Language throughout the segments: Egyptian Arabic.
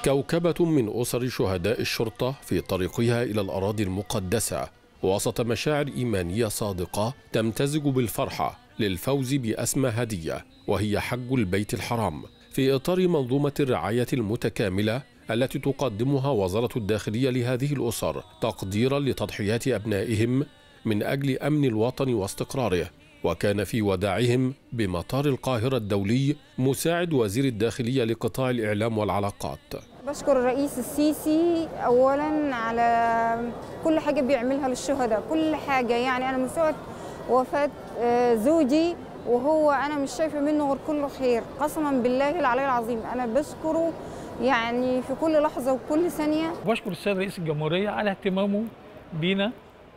كوكبة من أسر شهداء الشرطة في طريقها إلى الأراضي المقدسة وسط مشاعر إيمانية صادقة تمتزج بالفرحة للفوز بأسمى هدية وهي حج البيت الحرام في إطار منظومة الرعاية المتكاملة التي تقدمها وزارة الداخلية لهذه الأسر تقديرا لتضحيات أبنائهم من أجل أمن الوطن واستقراره وكان في وداعهم بمطار القاهرة الدولي مساعد وزير الداخلية لقطاع الإعلام والعلاقات بشكر الرئيس السيسي اولا على كل حاجه بيعملها للشهداء كل حاجه يعني انا من ساعه وفاه آه، زوجي وهو انا مش شايفه منه غير كله خير قسما بالله العلي العظيم انا بشكره يعني في كل لحظه وكل ثانيه بشكر السيد رئيس الجمهورية على اهتمامه بينا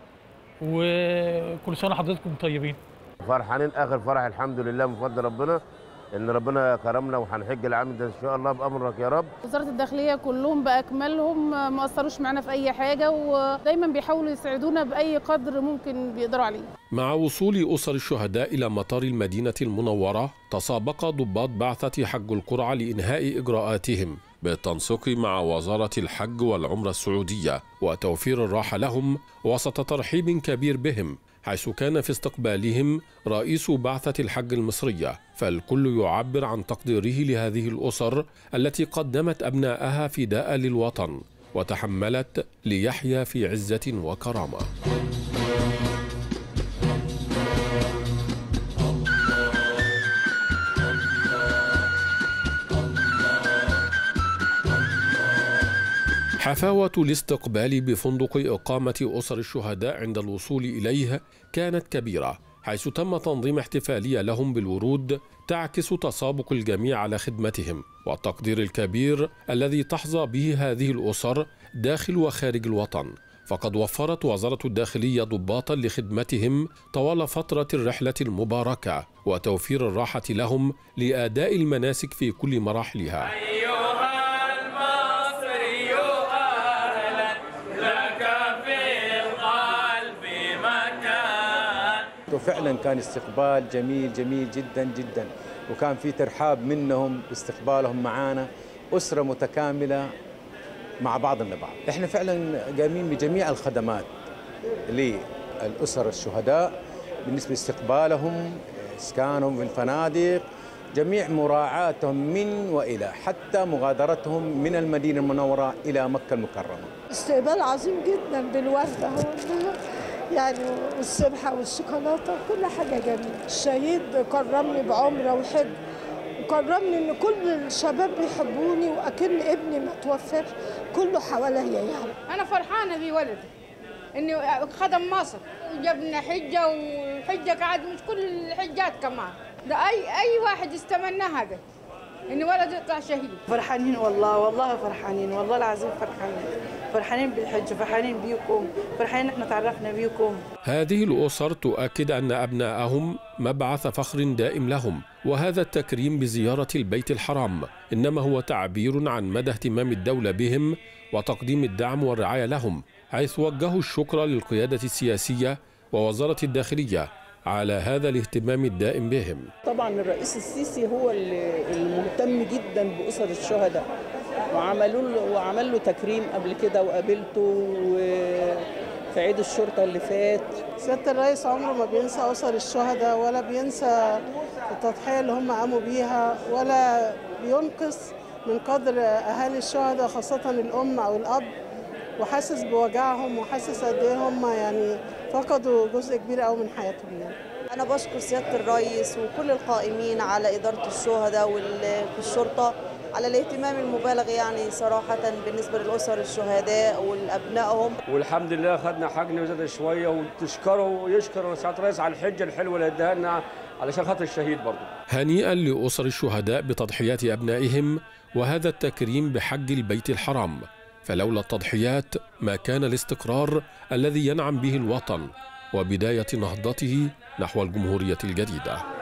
وكل سنة حضراتكم طيبين فرحانين اخر فرح الحمد لله من فضل ربنا ان ربنا كرمنا وهنحج العام ده ان شاء الله بامرك يا رب وزارة الداخلية كلهم بأكملهم ما قصروش معانا في أي حاجة ودايما بيحاولوا يساعدونا بأي قدر ممكن بيقدروا عليه مع وصول أسر الشهداء إلى مطار المدينة المنورة تسابق ضباط بعثة حج القرعة لإنهاء إجراءاتهم بالتنسيق مع وزارة الحج والعمرة السعودية وتوفير الراحة لهم وسط ترحيب كبير بهم حيث كان في استقبالهم رئيس بعثة الحج المصرية فالكل يعبر عن تقديره لهذه الأسر التي قدمت أبناءها فداء للوطن وتحملت ليحيا في عزة وكرامة حفاوة الاستقبال بفندق إقامة أسر الشهداء عند الوصول إليه كانت كبيرة حيث تم تنظيم احتفالية لهم بالورود تعكس تسابق الجميع على خدمتهم والتقدير الكبير الذي تحظى به هذه الأسر داخل وخارج الوطن فقد وفرت وزارة الداخلية ضباطا لخدمتهم طوال فترة الرحلة المباركة وتوفير الراحة لهم لأداء المناسك في كل مراحلها وفعلا كان استقبال جميل جميل جدا جدا وكان في ترحاب منهم باستقبالهم معانا أسرة متكاملة مع بعضنا بعض احنا فعلا قايمين بجميع الخدمات للأسر الشهداء بالنسبة لاستقبالهم إسكانهم في الفنادق جميع مراعاتهم من وإلى حتى مغادرتهم من المدينة المنورة إلى مكة المكرمة استقبال عظيم جدا بالوردة يعني والسبحة والشوكولاتة كل حاجة جميلة الشهيد كرمني بعمرة وحج وكرمني ان كل الشباب بيحبوني واكن ابني ما توفاش كله حواليا يعني انا فرحانه بولدي انه خدم مصر وجبنا حجه وحجه قاعد مش كل الحجات كمان ده اي اي واحد يستمنى هذا ان ولده يطلع شهيد فرحانين والله والله فرحانين والله العظيم فرحانين فرحانين بالحج فرحانين بيكم فرحانين احنا تعرفنا بيكم هذه الأسر تؤكد أن أبناءهم مبعث فخر دائم لهم وهذا التكريم بزيارة البيت الحرام إنما هو تعبير عن مدى اهتمام الدولة بهم وتقديم الدعم والرعاية لهم حيث وجهوا الشكر للقيادة السياسية ووزارة الداخلية على هذا الاهتمام الدائم بهم طبعا الرئيس السيسي هو المهتم جدا بأسر الشهداء وعملوا له وعمل له تكريم قبل كده وقابلته في عيد الشرطة اللي فات سيادة الرئيس عمره ما بينسى أسر الشهداء ولا بينسى التضحية اللي هم قاموا بيها ولا بينقص من قدر أهالي الشهداء خاصة الأم أو الأب وحاسس بوجعهم وحاسس قد إيه هم يعني فقدوا جزء كبير قوي من حياتهم يعني. أنا بشكر سيادة الرئيس وكل القائمين على إدارة الشهداء في الشرطة على الاهتمام المبالغ يعني صراحة بالنسبة للأسر الشهداء والأبنائهم والحمد لله خدنا حجنا وزاد شوية وتشكره ويشكر سعادة الرئيس على الحجة الحلوة اللي اداها لنا علشان خاطر الشهيد برضه هنيئا لأسر الشهداء بتضحيات أبنائهم وهذا التكريم بحج البيت الحرام فلولا التضحيات ما كان الاستقرار الذي ينعم به الوطن وبداية نهضته نحو الجمهورية الجديدة